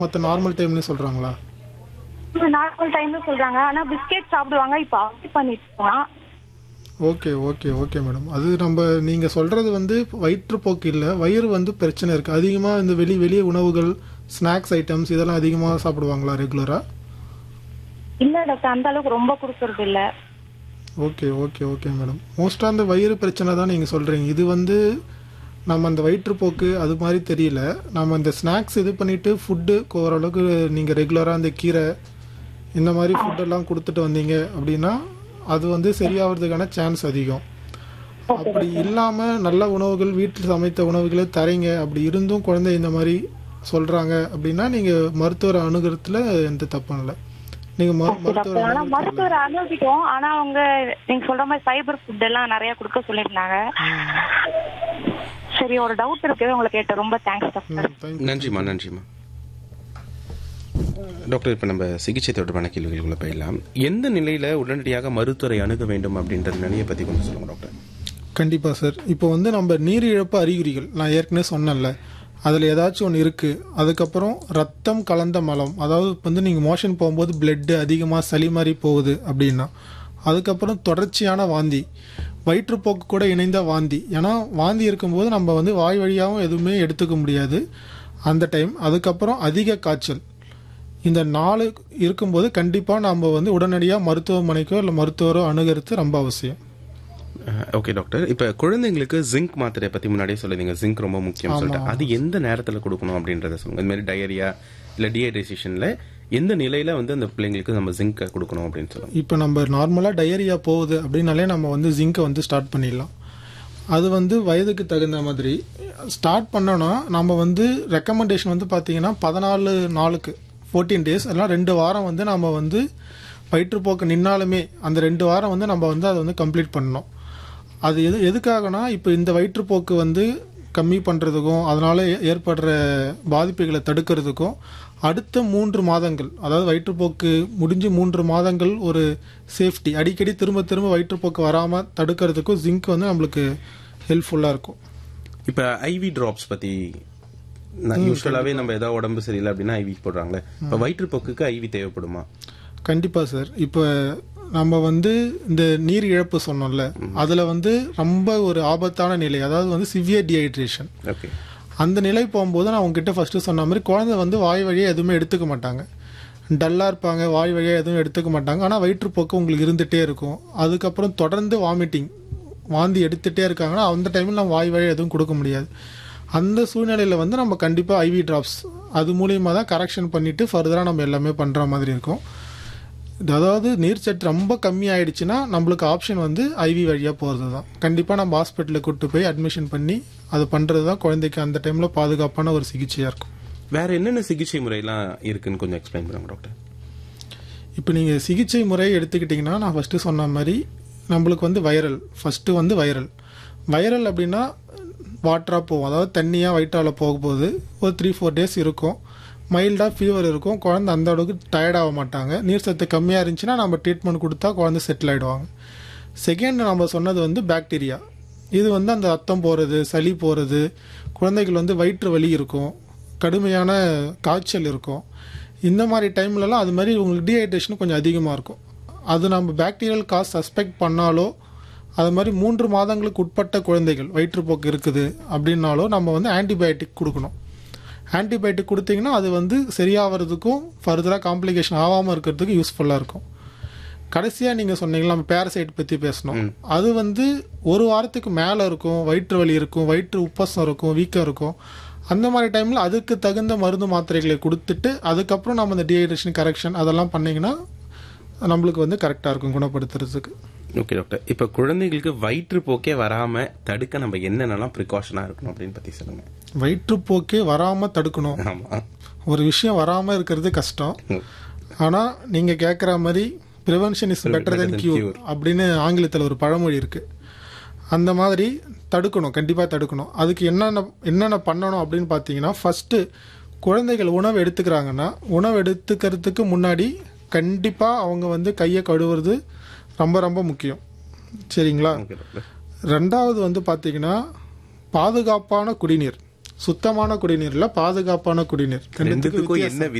மற்ற நார்மல் டைம்னு சொல்கிறாங்களா நார்மல் டைம்ல சொல்றாங்க ஆனா பிஸ்கெட் சாப்பிடுவாங்க இப்போ அவாய்ட் பண்ணிட்டு இருக்கான் ஓகே ஓகே ஓகே மேடம் அது நம்ம நீங்கள் சொல்கிறது வந்து வயிற்றுப்போக்கு இல்லை வயிறு வந்து பிரச்சனை இருக்குது அதிகமாக இந்த வெளி வெளிய உணவுகள் ஸ்நாக்ஸ் ஐட்டம்ஸ் இதெல்லாம் அதிகமாக சாப்பிடுவாங்களா ரெகுலராக இல்ல டாக்டர் அந்த அளவுக்கு ரொம்ப கொடுக்கறது இல்ல ஓகே ஓகே ஓகே மேடம் மோஸ்ட்டாக அந்த வயிறு பிரச்சனை தான் நீங்கள் சொல்கிறீங்க இது வந்து நம்ம அந்த வயிற்றுப்போக்கு அது மாதிரி தெரியல நம்ம இந்த ஸ்நாக்ஸ் இது பண்ணிவிட்டு ஃபுட்டு ஓரளவுக்கு நீங்கள் ரெகுலராக அந்த கீரை இந்த மாதிரி ஃபுட்டெல்லாம் கொடுத்துட்டு வந்தீங்க அப்படின்னா அது வந்து சரியாகிறதுக்கான சான்ஸ் அதிகம் அப்படி இல்லாமல் நல்ல உணவுகள் வீட்டில் சமைத்த உணவுகளே தரீங்க அப்படி இருந்தும் குழந்தை இந்த மாதிரி சொல்கிறாங்க அப்படின்னா நீங்கள் மருத்துவரை அணுகிறதுல எந்த தப்பும் இல்லை நீங்கள் மரு மருத்துவரை ஆனா அணுகுறது மருத்துவர் அனுமதிக்கும் ஆனா அவங்க நீங்க சொல்ற மாதிரி ஃபைபர் ஃபுட் எல்லாம் நிறைய கொடுக்க சொல்லியிருந்தாங்க சரி ஒரு டவுட் இருக்கு உங்களுக்கு கேட்ட ரொம்ப தேங்க்ஸ் டாக்டர் ம் தேங்க் நன்றிம்மா நன்றிம்மா டாக்டர் இப்போ நம்ம சிகிச்சை தொடர்பான கேள்விகளுக்குள்ள போயிடலாம் எந்த நிலையில உடனடியாக மருத்துவரை அணுக வேண்டும் அப்படின்ற நிலையை பத்தி கொஞ்சம் சொல்லுங்க டாக்டர் கண்டிப்பாக சார் இப்போ வந்து நம்ம நீரிழப்பு அறிகுறிகள் நான் ஏற்கனவே சொன்னேன்ல அதில் ஏதாச்சும் ஒன்று இருக்குது அதுக்கப்புறம் ரத்தம் கலந்த மலம் அதாவது இப்ப வந்து நீங்கள் மோஷன் போகும்போது பிளட்டு அதிகமாக சளி மாதிரி போகுது அப்படின்னா அதுக்கப்புறம் தொடர்ச்சியான வாந்தி வயிற்றுப்போக்கு கூட இணைந்த வாந்தி ஏன்னா வாந்தி இருக்கும்போது நம்ம வந்து வாய் வழியாகவும் எதுவுமே எடுத்துக்க முடியாது அந்த டைம் அதுக்கப்புறம் அதிக காய்ச்சல் இந்த நாலு இருக்கும்போது கண்டிப்பாக நம்ம வந்து உடனடியாக மருத்துவமனைக்கோ இல்லை மருத்துவரோ அணுகிறது ரொம்ப அவசியம் ஓகே டாக்டர் இப்போ குழந்தைங்களுக்கு ஜிங்க் மாத்திரையை பத்தி முன்னாடியே சொல்லுவீங்க ஜிங்க் ரொம்ப முக்கியம் சொல்லிட்டு அது எந்த நேரத்துல கொடுக்கணும் அப்படின்றத சொல்லுங்க இந்த மாதிரி டயரியா இல்ல டீஹைட்ரேஷன்ல எந்த நிலையில வந்து அந்த பிள்ளைங்களுக்கு நம்ம ஜிங்க் கொடுக்கணும் அப்படின்னு சொல்லுங்க இப்போ நம்ம நார்மலாக டயரியா போகுது அப்படின்னாலே நம்ம வந்து ஜிங்கை வந்து ஸ்டார்ட் பண்ணிடலாம் அது வந்து வயதுக்கு தகுந்த மாதிரி ஸ்டார்ட் பண்ணோன்னா நம்ம வந்து ரெக்கமெண்டேஷன் வந்து பார்த்தீங்கன்னா பதினாலு நாளுக்கு ஃபோர்டீன் டேஸ் எல்லாம் ரெண்டு வாரம் வந்து நம்ம வந்து வயிற்றுப்போக்கு நின்னாலுமே அந்த ரெண்டு வாரம் வந்து நம்ம வந்து அதை வந்து கம்ப்ளீட் பண்ணணும் அது எது எதுக்காகனா இப்போ இந்த வயிற்றுப்போக்கு வந்து கம்மி பண்ணுறதுக்கும் அதனால் ஏற்படுற பாதிப்புகளை தடுக்கிறதுக்கும் அடுத்த மூன்று மாதங்கள் அதாவது வயிற்றுப்போக்கு முடிஞ்சு மூன்று மாதங்கள் ஒரு சேஃப்டி அடிக்கடி திரும்ப திரும்ப வயிற்றுப்போக்கு வராமல் தடுக்கிறதுக்கும் ஜிங்க் வந்து நம்மளுக்கு ஹெல்ப்ஃபுல்லாக இருக்கும் இப்போ ஐவி டிராப்ஸ் பத்தி யூஸ்வலாவே நம்ம ஏதாவது உடம்பு சரியில்லை அப்படின்னா ஐவி போடுறாங்களே இப்போ வயிற்றுப்போக்குக்கு ஐவி தேவைப்படுமா கண்டிப்பாக சார் இப்போ நம்ம வந்து இந்த நீர் இழப்பு சொன்னோம்ல அதில் வந்து ரொம்ப ஒரு ஆபத்தான நிலை அதாவது வந்து சிவியர் டீஹைட்ரேஷன் ஓகே அந்த நிலை போகும்போது நான் உங்ககிட்ட ஃபர்ஸ்ட் சொன்ன மாதிரி குழந்தை வந்து வாய் வழியாக எதுவுமே எடுத்துக்க மாட்டாங்க டல்லாக இருப்பாங்க வாய் வழியாக எதுவும் எடுத்துக்க மாட்டாங்க ஆனால் வயிற்றுப்போக்கு உங்களுக்கு இருந்துகிட்டே இருக்கும் அதுக்கப்புறம் தொடர்ந்து வாமிட்டிங் வாந்தி எடுத்துகிட்டே இருக்காங்கன்னா அந்த டைமில் நம்ம வாய் வழியாக எதுவும் கொடுக்க முடியாது அந்த சூழ்நிலையில் வந்து நம்ம கண்டிப்பாக ஐவி ட்ராப்ஸ் அது மூலியமாக தான் கரெக்ஷன் பண்ணிவிட்டு ஃபர்தராக நம்ம எல்லாமே பண்ணுற மாதிரி இருக்கும் இது அதாவது நீர்ச்சத்து ரொம்ப கம்மி ஆயிடுச்சுன்னா நம்மளுக்கு ஆப்ஷன் வந்து ஐவி வழியாக போகிறது தான் கண்டிப்பாக நம்ம ஹாஸ்பிட்டலுக்கு கூட்டு போய் அட்மிஷன் பண்ணி அது பண்ணுறது தான் குழந்தைக்கு அந்த டைமில் பாதுகாப்பான ஒரு சிகிச்சையாக இருக்கும் வேற என்னென்ன சிகிச்சை முறையெல்லாம் இருக்குன்னு கொஞ்சம் எக்ஸ்பிளைன் பண்ணுங்க டாக்டர் இப்போ நீங்கள் சிகிச்சை முறை எடுத்துக்கிட்டிங்கன்னா நான் ஃபஸ்ட்டு சொன்ன மாதிரி நம்மளுக்கு வந்து வைரல் ஃபஸ்ட்டு வந்து வைரல் வைரல் அப்படின்னா வாட்டராக போகும் அதாவது தண்ணியாக வயிற்றால போக போகுது ஒரு த்ரீ ஃபோர் டேஸ் இருக்கும் மைல்டாக ஃபீவர் இருக்கும் குழந்தை அந்த அளவுக்கு டயர்ட் ஆக மாட்டாங்க நீர் சத்து கம்மியாக இருந்துச்சுன்னா நம்ம ட்ரீட்மெண்ட் கொடுத்தா குழந்தை செட்டில் ஆகிடுவாங்க செகண்ட் நம்ம சொன்னது வந்து பாக்டீரியா இது வந்து அந்த ரத்தம் போகிறது சளி போகிறது குழந்தைகள் வந்து வயிற்று வலி இருக்கும் கடுமையான காய்ச்சல் இருக்கும் இந்த மாதிரி டைம்லலாம் அது மாதிரி உங்களுக்கு டீஹைட்ரேஷன் கொஞ்சம் அதிகமாக இருக்கும் அது நம்ம பாக்டீரியல் காஸ் சஸ்பெக்ட் பண்ணாலோ அது மாதிரி மூன்று மாதங்களுக்கு உட்பட்ட குழந்தைகள் வயிற்றுப்போக்கு இருக்குது அப்படின்னாலோ நம்ம வந்து ஆன்டிபயோட்டிக் கொடுக்கணும் ஆன்டிபயோட்டிக் கொடுத்தீங்கன்னா அது வந்து சரியாகிறதுக்கும் ஃபர்தராக காம்ப்ளிகேஷன் ஆகாமல் இருக்கிறதுக்கு யூஸ்ஃபுல்லாக இருக்கும் கடைசியாக நீங்கள் சொன்னீங்களா நம்ம பேரசைட் பற்றி பேசணும் அது வந்து ஒரு வாரத்துக்கு மேலே இருக்கும் வயிற்று வலி இருக்கும் வயிற்று உப்பசம் இருக்கும் வீக்கம் இருக்கும் அந்த மாதிரி டைமில் அதுக்கு தகுந்த மருந்து மாத்திரைகளை கொடுத்துட்டு அதுக்கப்புறம் நம்ம இந்த டீஹைட்ரேஷன் கரெக்ஷன் அதெல்லாம் பண்ணிங்கன்னா நம்மளுக்கு வந்து கரெக்டாக இருக்கும் குணப்படுத்துறதுக்கு ஓகே டாக்டர் இப்போ குழந்தைகளுக்கு வயிற்றுப்போக்கே வராம தடுக்க நம்ம என்னென்னலாம் ப்ரிகாஷனா இருக்கணும் அப்படின்னு பத்தி சொல்லுங்க வயிற்றுப்போக்கே வராமல் தடுக்கணும் ஆமா ஒரு விஷயம் வராமல் இருக்கிறது கஷ்டம் ஆனால் நீங்கள் கேட்குற மாதிரி prevention is better then cure அப்படின்னு ஆங்கிலத்தில் ஒரு பழமொழி இருக்குது அந்த மாதிரி தடுக்கணும் கண்டிப்பாக தடுக்கணும் அதுக்கு என்னென்ன என்னென்ன பண்ணணும் அப்படின்னு பார்த்தீங்கன்னா ஃபஸ்ட்டு குழந்தைகள் உணவு எடுத்துக்கிறாங்கன்னா உணவு எடுத்துக்கிறதுக்கு முன்னாடி கண்டிப்பாக அவங்க வந்து கையை கழுவுறது ரொம்ப ரொம்ப முக்கியம் சரிங்களா ஓகே டாக்டர் ரெண்டாவது வந்து பார்த்தீங்கன்னா பாதுகாப்பான குடிநீர் சுத்தமான குடிநீர்ல பாதுகாப்பான குடிநீர் ரெண்டுத்துக்கும் ரெண்டுத்துக்கும் என்ன